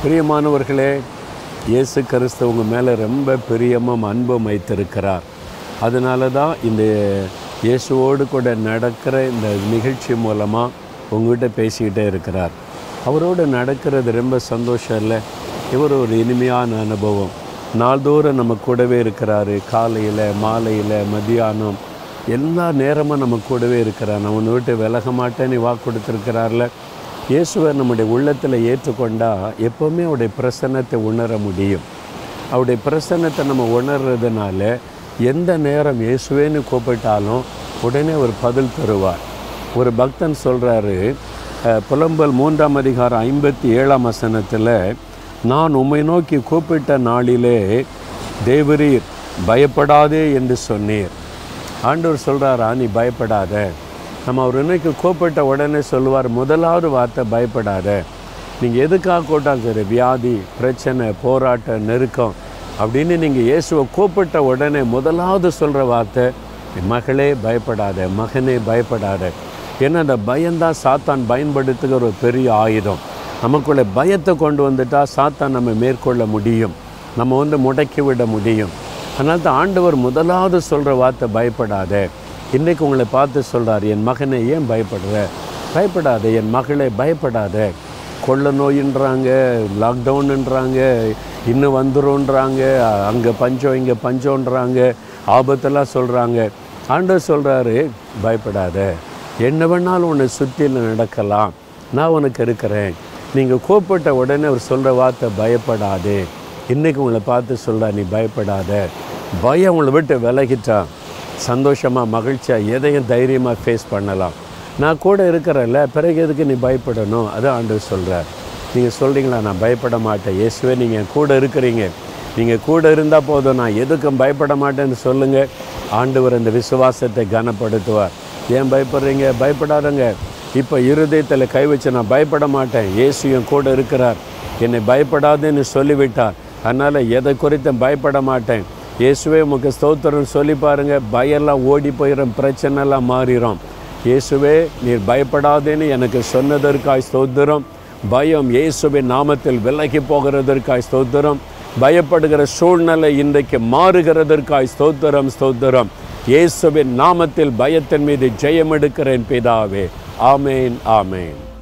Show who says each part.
Speaker 1: பிரியமானவர்களே இயேசு கிறிஸ்து உங்கள் மேலே ரொம்ப பிரியமும் அன்பும் வைத்திருக்கிறார் அதனால தான் இந்த இயேசுவோடு கூட நடக்கிற இந்த நிகழ்ச்சி மூலமாக உங்ககிட்ட பேசிக்கிட்டே இருக்கிறார் அவரோடு நடக்கிறது ரொம்ப சந்தோஷம் இல்லை இவர் ஒரு இனிமையான அனுபவம் நாள்தோறும் நம்ம கூடவே இருக்கிறாரு காலையில் மாலையில் மதியானம் எல்லா நேரமும் நம்ம கூடவே இருக்கிறார் நான் உன்னை விட்டு விலக மாட்டேன்னு வாக்கு கொடுத்துருக்கிறார்ல இயேசுவை நம்முடைய உள்ளத்தில் ஏற்றுக்கொண்டா எப்போவுமே அவருடைய பிரசன்னத்தை உணர முடியும் அவருடைய பிரசன்னத்தை நம்ம உணர்றதுனால எந்த நேரம் இயேசுவேன்னு கூப்பிட்டாலும் உடனே ஒரு பதில் தருவார் ஒரு பக்தன் சொல்கிறாரு புலம்பல் மூன்றாம் அதிகாரம் ஐம்பத்தி ஏழாம் வசனத்தில் நான் உம்மை நோக்கி கூப்பிட்ட நாளிலே தேவரீர் பயப்படாதே என்று சொன்னீர் ஆண்டவர் சொல்கிறாரா நீ பயப்படாத நம்ம அவர் இன்னைக்கு கூப்பிட்ட உடனே சொல்லுவார் முதலாவது வார்த்தை பயப்படாத நீங்கள் எதுக்காக கூட்டாலும் சரி வியாதி பிரச்சனை போராட்டம் நெருக்கம் அப்படின்னு நீங்கள் இயேசுவை கூப்பிட்ட உடனே முதலாவது சொல்கிற வார்த்தை என் மகளே பயப்படாத மகனே பயப்படாத ஏன்னா அந்த பயம்தான் சாத்தான் பயன்படுத்துகிற ஒரு பெரிய ஆயுதம் நமக்குள்ள பயத்தை கொண்டு வந்துட்டா சாத்தான் நம்ம மேற்கொள்ள முடியும் நம்ம வந்து முடக்கி விட முடியும் அதனால தான் ஆண்டவர் முதலாவது சொல்கிற வார்த்தை பயப்படாத இன்றைக்கு உங்களை பார்த்து சொல்கிறார் என் மகனை ஏன் பயப்படுற பயப்படாத என் மகளே பயப்படாத கொள்ள நோயின்றாங்க லாக்டவுனுன்றாங்க இன்னும் வந்துரும்ன்றாங்க அங்கே பஞ்சம் இங்கே பஞ்சம்ன்றாங்க ஆபத்தெல்லாம் சொல்கிறாங்க ஆண்டவர் சொல்கிறாரு பயப்படாத என்ன வேணாலும் உன்னை சுற்றியில் நடக்கலாம் நான் உனக்கு இருக்கிறேன் நீங்கள் கூப்பிட்ட உடனே அவர் சொல்கிற வார்த்தை பயப்படாதே இன்றைக்கி உங்களை பார்த்து சொல்கிறா நீ பயப்படாத பயம் உங்களை விட்டு விலகிட்டா சந்தோஷமாக மகிழ்ச்சியாக எதையும் தைரியமாக ஃபேஸ் பண்ணலாம் நான் கூட இருக்கிறேன்ல பிறகு எதுக்கு நீ பயப்படணும் அதான் ஆண்டவர் சொல்கிறார் நீங்கள் சொல்கிறீங்களா நான் பயப்பட மாட்டேன் இயேசுவே நீங்கள் என் கூட இருக்கிறீங்க நீங்கள் கூட இருந்தால் போதும் நான் எதுக்கும் பயப்பட மாட்டேன்னு சொல்லுங்கள் ஆண்டவர் அந்த விசுவாசத்தை கனப்படுத்துவார் ஏன் பயப்படுறீங்க பயப்படாதங்க இப்போ இருதயத்தில் கை வச்சு நான் பயப்பட மாட்டேன் இயேசு என் கூட இருக்கிறார் என்னை பயப்படாதுன்னு சொல்லிவிட்டார் அதனால் எதை குறித்தும் பயப்பட மாட்டேன் இயேசுவே உமக்கு ஸ்தோத்திரம் சொல்லி பாருங்க பயம்லாம் ஓடி போயிடும் பிரச்சனைலாம் மாறிடும் இயேசுவே நீர் பயப்படாதேன்னு எனக்கு சொன்னதற்காய் ஸ்தோத்திரம் பயம் இயேசுவின் நாமத்தில் விலகி போகிறதற்காய் ஸ்தோத்திரம் பயப்படுகிற சூழ்நிலை இன்றைக்கு மாறுகிறதற்காய் ஸ்தோத்திரம் ஸ்தோத்திரம் இயேசுவின் நாமத்தில் பயத்தின் மீது ஜெயம் எடுக்கிறேன் பிதாவே ஆமேன் ஆமேன்